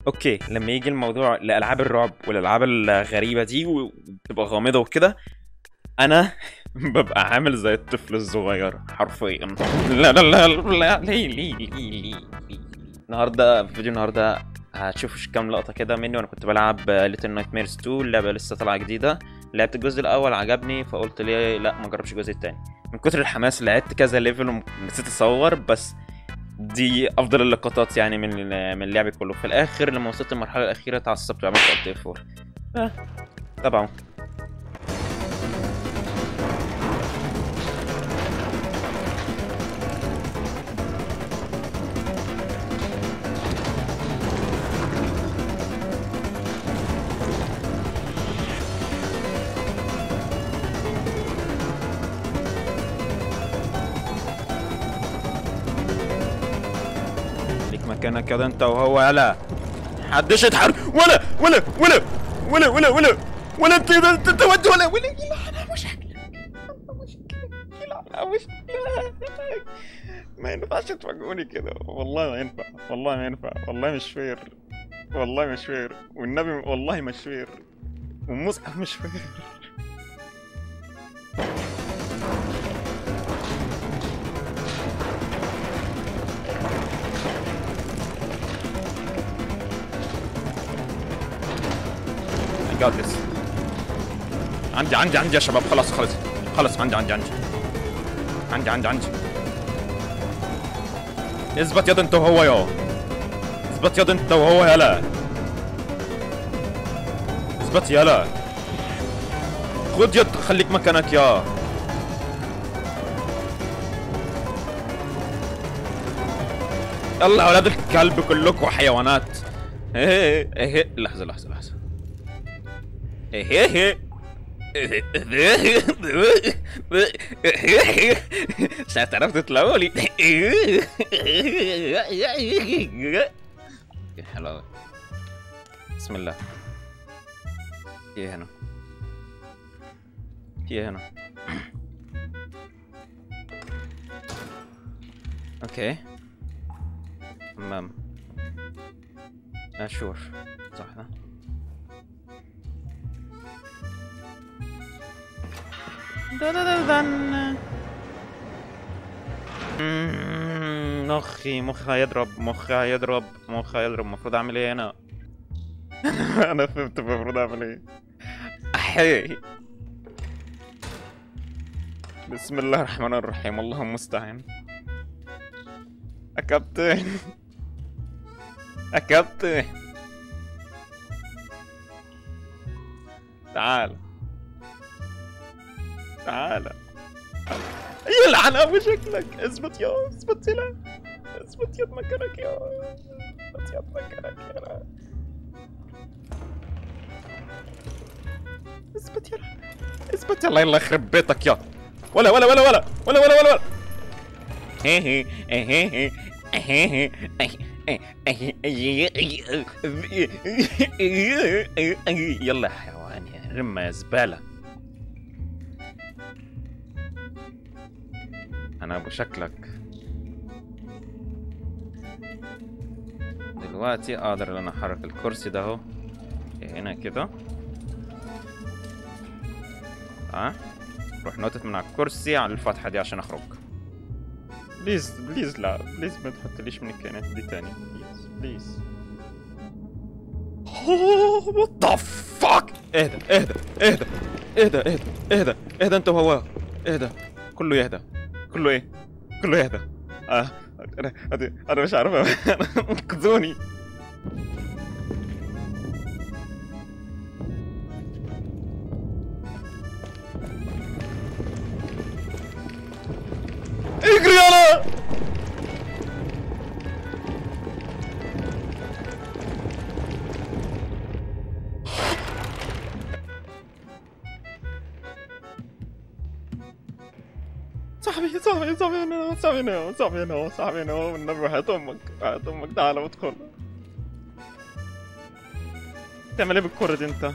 اوكي لما يجي الموضوع لالعاب الرعب والالعاب الغريبه دي وبتبقى غامضه وكده انا ببقى عامل زي الطفل الصغير حرفيا لا لا لا لا ليه ليه ليه ليه ليه النهارده في فيديو النهارده هتشوفوا كام لقطه كده مني وانا كنت بلعب ليتل نايت ميرز 2 اللعبه لسه طالعه جديده لعبت الجزء الاول عجبني فقلت ليه لا ما اجربش الجزء التاني من كتر الحماس لعبت كذا ليفل ونسيت اصور بس دي افضل اللقطات يعني من من اللعب كله في الاخر لما وصلت للمرحله الاخيره اتعصبت وعملت الت 4 اه طبعا ليك مكانك كده انت وهو يلا حدش يتحرك ولا ولا ولا ولا ولا ولا ولا انت انت انت ود ولا ولا يلعن وشك يلعن وشك ما ينفعش تفاجئوني كده والله ما ينفع والله ما ينفع والله مش فير والله مش فير والنبي والله مش فير والمصحف مش فير I got this. عندي عندي عندي يا شباب خلاص خلاص خلاص عندي عندي عندي عندي عندي عندي اثبت يد انت وهو يا اثبت يد انت وهو يلا اثبت يلا خد يد خليك مكانك يا يلا اولاد الكلب كلكم حيوانات ايه ايه لحظه لحظه لحظه ايه مش هتعرف تطلعوا لي حلو أوي. بسم الله في إيه هنا في إيه هنا اوكي تمام اشوف صح ده دن مم، مخي مخي هيضرب مخي هيضرب مخي هيضرب المفروض اعمل ايه هنا انا فهمت المفروض اعمل ايه احي بسم الله الرحمن الرحيم اللهم المستعان يا كابتن يا كابتن تعال تعال يلعن ابو شكلك اثبت يا اثبت يلا اثبت يد مكانك يا اثبت يد مكانك يا اثبت يلا اثبت يلا يلا يخرب بيتك يا ولا ولا ولا ولا ولا ولا ولا ولا هي هي هي هي يلا يا حيوان يا رمى يا زباله انا ابو شكلك دلوقتي اقدر ان انا احرك الكرسي ده اهو هنا كده اه روح نوتت من على الكرسي على الفتحه دي عشان اخرج بليز بليز لا بليز ما تحطليش من الكائنات دي تاني بليز بليز وات ذا فاك اهدى اهدى اهدى اهدى اهدى اهدى اهدى انت وهو اهدى كله يهدى كله ايه كله يهدى اه انا انا انا مش عارف انقذوني اجري يلا صاحبي صاحبي صاحبي هنا صاحبي هنا صاحبي هنا صاحبي هنا والنبي وحياة امك وحياة امك تعالى وادخل تعمل ايه بالكرة دي انت؟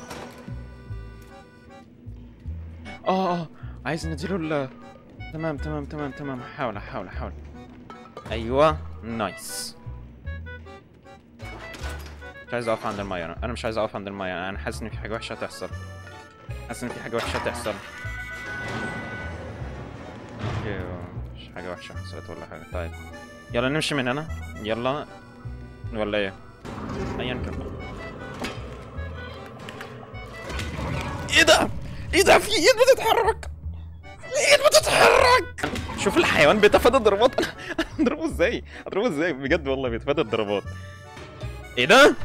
اه اه عايز نديله ال تمام تمام تمام تمام هحاول هحاول هحاول ايوه نايس عايز اقف عند الميه انا انا مش عايز اقف عند الميه انا حاسس ان في حاجه وحشه هتحصل حاسس ان في حاجه وحشه هتحصل ايوه مش حاجه وحشه حصلت ولا حاجه طيب يلا نمشي من هنا يلا ولا ايه ايا كان بقى. ايه ده ايه ده في ايد بتتحرك ايد بتتحرك شوف الحيوان بيتفادى الضربات انا اضربه ازاي اضربه ازاي بجد والله بيتفادى الضربات ايه ده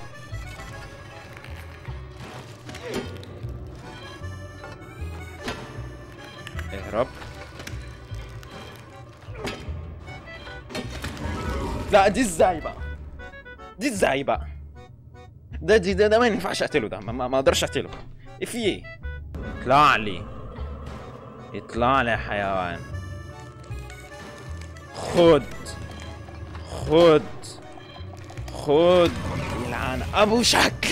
اهرب لا دي ازاي بقى دي ازاي بقى ده دي ده, ده ما ينفعش اقتله ده ما- ما ما اقدرش اقتله إيه في ايه اطلع لي اطلع لي يا حيوان خد خد خد يلعن ابو شك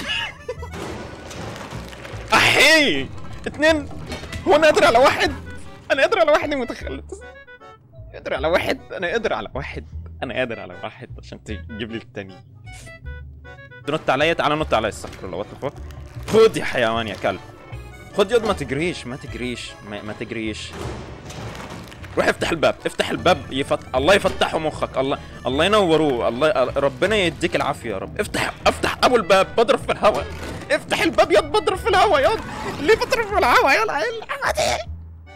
احي اتنين هو انا قادر على واحد انا قادر على واحد يا متخلف قادر على واحد انا قادر على واحد انا قادر على واحد عشان تجيب لي التاني تنط عليا تعالى نط عليا استغفر الله وات خد يا حيوان يا كلب خد ياض ما تجريش ما تجريش ما, ما تجريش روح افتح الباب افتح الباب يفت... الله يفتحه مخك الله الله ينوروه الله ربنا يديك العافيه يا رب افتح افتح ابو الباب بضرب في الهواء افتح الباب ياض بضرب في الهواء ياض ليه بضرب في الهواء يلا الهوا دي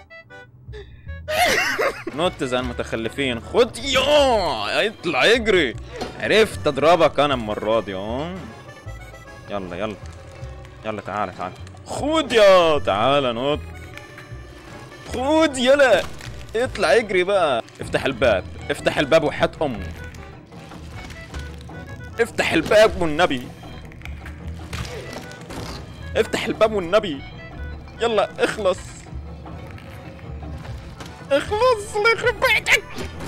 نط زي المتخلفين خد يا اطلع اجري عرفت اضربك انا المره دي اه يلا يلا يلا تعالى تعالى خد يا تعالى نط خد يلا اطلع اجري بقى افتح الباب افتح الباب وحياة امه افتح الباب والنبي افتح الباب والنبي يلا اخلص اخلص الله يخرب بيتك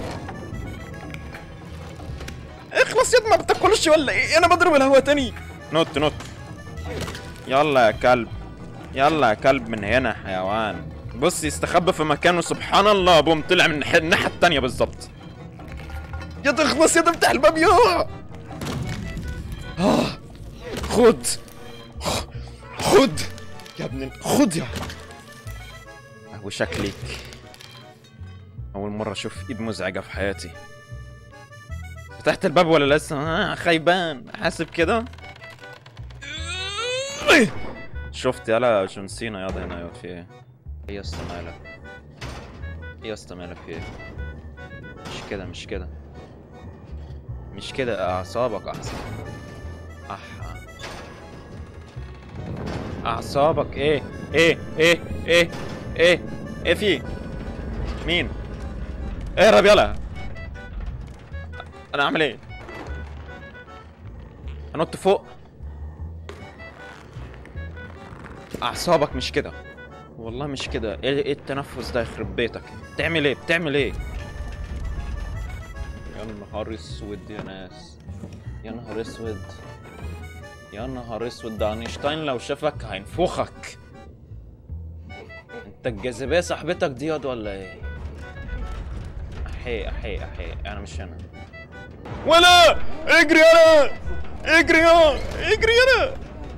اخلص يد ما بتاكلش ولا ايه انا بضرب الهوا تاني نط نط يلا يا كلب يلا يا كلب من هنا حيوان بص يستخبى في مكانه سبحان الله بوم طلع من الناحية- الناحية التانية بالظبط يا تخلص يا افتح الباب يا آه. خد خد يا ابن ال- خد يا اهو شكلك اول مرة اشوف ايد مزعجة في حياتي فتحت الباب ولا لسه آه خيبان حاسب كده شفت يلا جون سينا ياض هنا ياض في ايه ايه يا اسطى مالك ايه يا اسطى مالك في ايه مش كده مش كده مش كده اعصابك احسن اح اعصابك ايه ايه ايه ايه ايه ايه في مين اهرب يلا انا اعمل ايه انط فوق اعصابك مش كده والله مش كده ايه إيه التنفس ده يخرب بيتك بتعمل ايه بتعمل ايه يا نهار اسود يا ناس يا نهار اسود يا نهار اسود ده اينشتاين لو شافك هينفخك انت الجاذبيه صاحبتك دي ياض ولا ايه احي احي احي انا مش هنا ولا اجري يلا اجري يا اجري يلا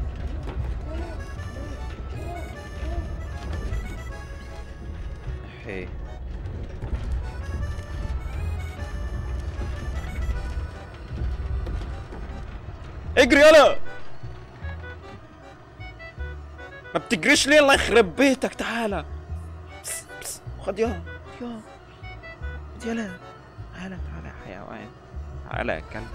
احي اجري يلا ما بتجريش ليه الله يخرب بيتك تعالى بس بس خد يا يا خد يلا تعالى تعالى يا حيوان تعالى يا كلب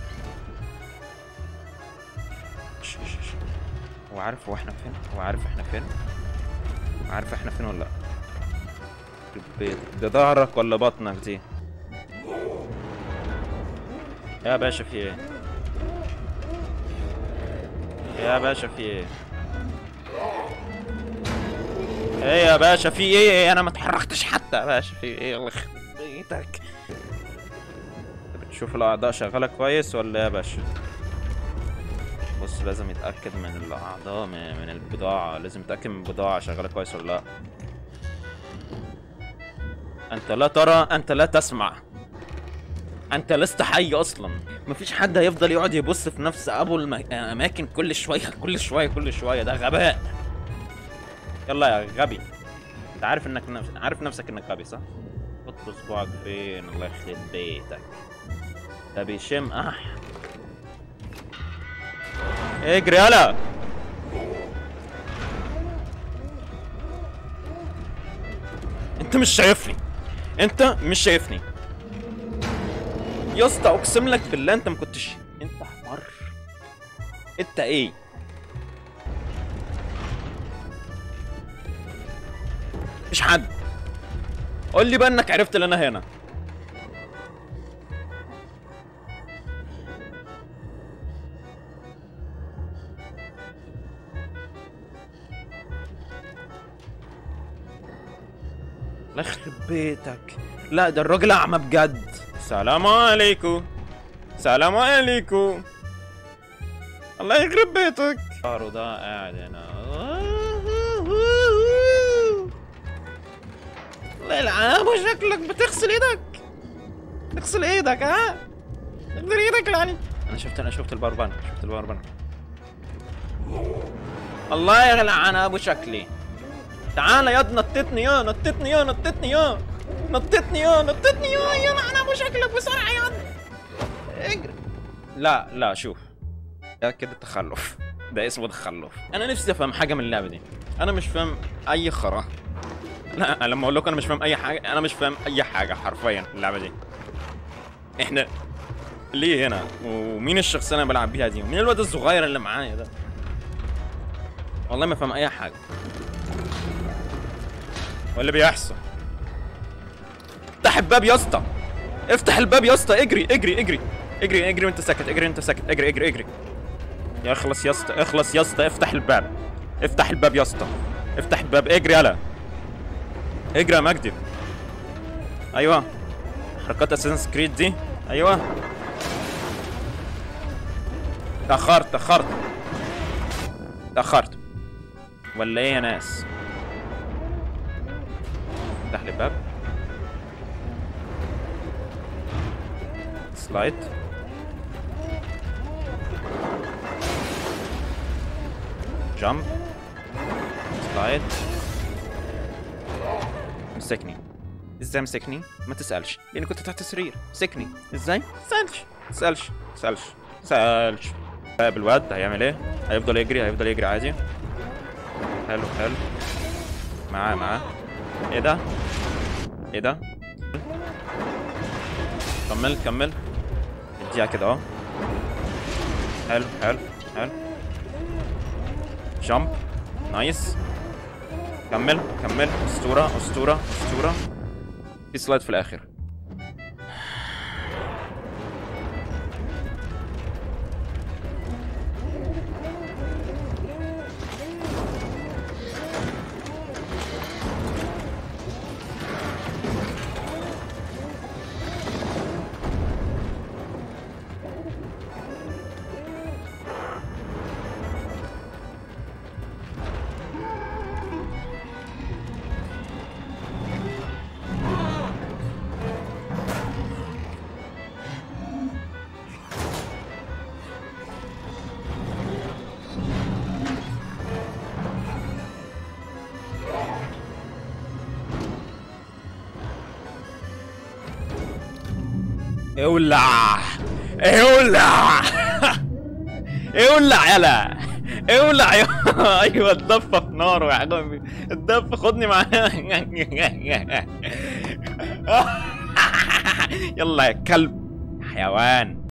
ش- ش- ش. هو عارف هو احنا فين هو عارف احنا فين عارف احنا فين ولا لا يخرب بيتك ده ظهرك ولا بطنك دي يا باشا في ايه يا باشا في ايه ايه يا باشا في ايه انا ما اتحركتش حتى يا باشا في ايه الله يخرب بيتك بتشوف الاعضاء شغاله كويس ولا إيه يا باشا بص لازم يتاكد من الاعضاء من من البضاعه لازم يتاكد من البضاعه شغاله كويس ولا لا انت لا ترى انت لا تسمع انت لست حي اصلا مفيش حد هيفضل يقعد يبص في نفس ابو الاماكن كل شويه كل شويه كل شويه ده غباء يلا يا غبي انت عارف انك نفس... عارف نفسك انك غبي صح حط صباعك فين الله يخرب بيتك ده بيشم اح اجري يلا انت مش شايفني انت مش شايفني يا اسطى اقسم لك بالله انت ما كنتش انت حمار انت ايه مش حد قول لي بقى انك عرفت ان انا هنا الله يخرب بيتك لا ده الراجل اعمى بجد سلام عليكم سلام عليكم الله يخرب بيتك صاروا ده قاعد هنا الله يلعن ابو شكلك بتغسل ايدك تغسل ايدك ها تغسل ايدك يعني انا شفت انا شفت البربان شفت البربان الله يلعن ابو شكلي تعالى يا نطتني يا نطتني يا نطتني يا نطتني يا نطتني يا يا لعن ابو شكلك بسرعه يا اجري لا لا شوف ده كده تخلف ده اسمه تخلف انا نفسي افهم حاجه من اللعبه دي انا مش فاهم اي خرا لا لما اقول لكم انا مش فاهم اي حاجه انا مش فاهم اي حاجه حرفيا في اللعبه دي احنا ليه هنا ومين الشخصيه اللي انا بلعب بيها دي ومين الواد الصغير اللي معايا ده والله ما فاهم اي حاجه واللي بيحصل افتح الباب يا اسطى افتح الباب يا اسطى اجري اجري اجري اجري اجري وانت ساكت اجري وانت ساكت اجري اجري اجري يا اخلص يا اسطى اخلص يا اسطى افتح الباب افتح الباب يا اسطى افتح الباب اجري يلا اجري يا مجدي ايوه حركات اساسن كريد دي ايوه تاخرت تاخرت تاخرت ولا ايه يا ناس افتح لي الباب سلايد جامب سلايد مسكني ازاي مسكني؟ ما تسألش لاني كنت تحت السرير مسكني ازاي؟ تسألش تسألش تسألش تسألش طيب الواد هيعمل ايه؟ هيفضل يجري هيفضل يجري عادي حلو حلو معاه معاه ايه ده؟ ايه ده؟ كمل كمل اديها كده اهو حلو حلو حلو جامب نايس كمل كمل اسطوره اسطوره اسطوره في سلايد في الاخر اولع اولع اولع يلا اولع يا ايوه اتدفى في ناره يا عمي اتدفى خدني معاك يلا يا كلب حيوان